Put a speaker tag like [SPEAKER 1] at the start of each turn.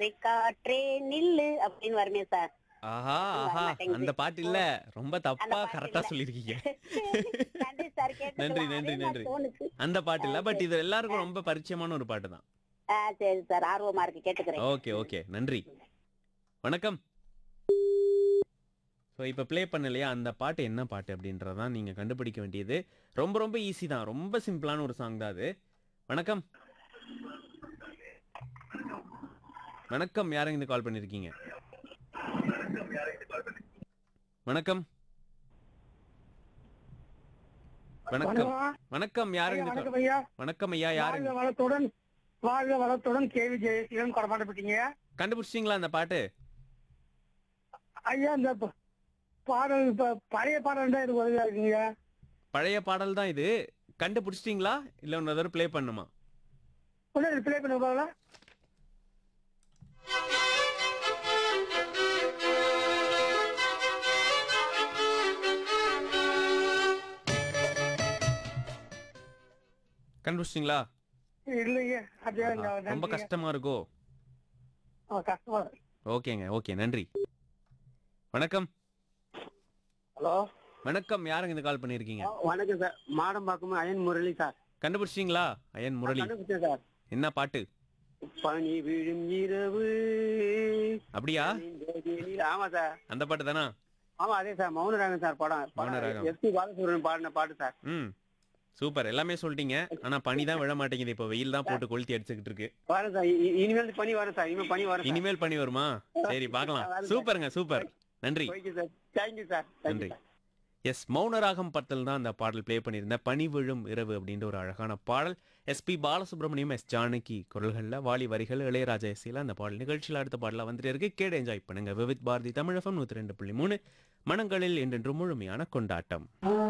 [SPEAKER 1] மழை காற்றே நில்லு அப்படின்னு வருமே சார்
[SPEAKER 2] ஆஹா ஆஹா அந்த பாட்டு இல்ல ரொம்ப தப்பா
[SPEAKER 1] பாட்டு
[SPEAKER 2] கரெக்டா
[SPEAKER 1] இல்ல.
[SPEAKER 2] சொல்லிருக்கீங்க
[SPEAKER 1] நன்றி சார் கேட்டதுல
[SPEAKER 2] நன்றி
[SPEAKER 1] அதே
[SPEAKER 2] நன்றி
[SPEAKER 1] மாதிரி
[SPEAKER 2] நன்றி
[SPEAKER 1] தோணுச்சு
[SPEAKER 2] அந்த பாட்டு இல்ல பட் இது எல்லாருக்கும் ரொம்ப பரிச்சயமான ஒரு பாட்டு தான்
[SPEAKER 1] ஆ, சரி சார் ஆர்வமா இருக்கு கேட்டுக்கிறேன்
[SPEAKER 2] ஓகே ஓகே நன்றி வணக்கம் ஸோ இப்போ ப்ளே பண்ணலையா அந்த பாட்டு என்ன பாட்டு அப்படின்றதான் நீங்கள் கண்டுபிடிக்க வேண்டியது ரொம்ப ரொம்ப ஈஸி தான் ரொம்ப சிம்பிளான ஒரு சாங் தான் அது வணக்கம் வணக்கம் யாருங்க இந்த கால் பண்ணியிருக்கீங்க வணக்கம் வணக்கம் வணக்கம் யாருங்க இந்த
[SPEAKER 3] வணக்கம்
[SPEAKER 2] call-
[SPEAKER 3] ஐயா
[SPEAKER 2] வணக்கம் ஐயா யாருங்க
[SPEAKER 3] வாழ்க வளத்துடன் வாழ்க வளத்துடன் கேவி ஜெயசீலன் கொடமாட்டப்பட்டீங்க
[SPEAKER 2] கண்டுபிடிச்சிங்களா அந்த பாட்டு
[SPEAKER 3] ஐயா இந்த ப- பாடல் இப்ப பழைய பாடல் தான் இது உதவியா இருக்குங்க
[SPEAKER 2] பழைய பாடல் தான் இது கண்டுபிடிச்சிட்டீங்களா இல்ல இன்னொரு தடவை ப்ளே பண்ணுமா
[SPEAKER 3] ஒன்னும் ரிப்ளை பண்ண போகலாம்
[SPEAKER 2] கண்டுபிடிச்சிட்டீங்களா
[SPEAKER 3] இல்லைங்க அது இந்த
[SPEAKER 2] ரொம்ப
[SPEAKER 3] நன்றிங்க.
[SPEAKER 2] கஷ்டமா இருக்கோ
[SPEAKER 3] ஆ, கஷ்டமா இருக்கு.
[SPEAKER 2] ஓகேங்க ஓகே நன்றி வணக்கம்
[SPEAKER 4] ஹலோ
[SPEAKER 2] வணக்கம் யாருங்க இந்த கால் பண்ணியிருக்கீங்க
[SPEAKER 4] வணக்கம் சார் மாடம்பாக்கம் அயன் முரளி சார்
[SPEAKER 2] கண்டுபிடிச்சிட்டீங்களா அயன் முரளி
[SPEAKER 4] கண்டுபிடிச்சேன் சார்
[SPEAKER 2] என்ன பாட்டு
[SPEAKER 4] பனி விழும் இரவு
[SPEAKER 2] அப்படியா
[SPEAKER 4] நெஞ்சதில். ஆமா சார்
[SPEAKER 2] அந்த பாட்டு தானா
[SPEAKER 4] ஆமா அதே சார் மௌனராகம் சார் படம்
[SPEAKER 2] மௌனராகம்.
[SPEAKER 4] எஸ் பி பாலசுப்ரமணியன் பாடின பாட்டு சார்
[SPEAKER 2] ம் சூப்பர் எல்லாமே சொல்லிட்டீங்க ஆனா பனி தான் விழ மாட்டேங்குது இப்போ வெயில் தான் போட்டு கொளுத்தி அடிச்சுக்கிட்டு இருக்கு
[SPEAKER 4] வரேன் சார் இ- இ- இனிமேல் பனி வரும் சார் இனிமேல் பனி வரும் சார்
[SPEAKER 2] இனிமேல் பனி வருமா சரி பார்க்கலாம் சூப்பருங்க சூப்பர் நன்றி
[SPEAKER 4] ஓகே சார் தேங்க்யூ சார்
[SPEAKER 2] நன்றி எஸ் மௌனராகம் படத்தில் தான் அந்த பாடல் ப்ளே பண்ணியிருந்தேன் பனி விழும் இரவு அப்படின்ற ஒரு அழகான பாடல் எஸ்பி பாலசுப்ரமணியம் எஸ் ஜானகி குரல்களில் வாலி வரிகள் இளையராஜா இசையில் அந்த பாடல் நிகழ்ச்சியில் அடுத்த பாடலாக வந்துட்டு இருக்கு கேடு என்ஜாய் பண்ணுங்க விவித் பாரதி தமிழகம் நூற்றி ரெண்டு புள்ளி மூணு மனங்களில் என்றென்றும் முழுமையான கொண்டாட்டம்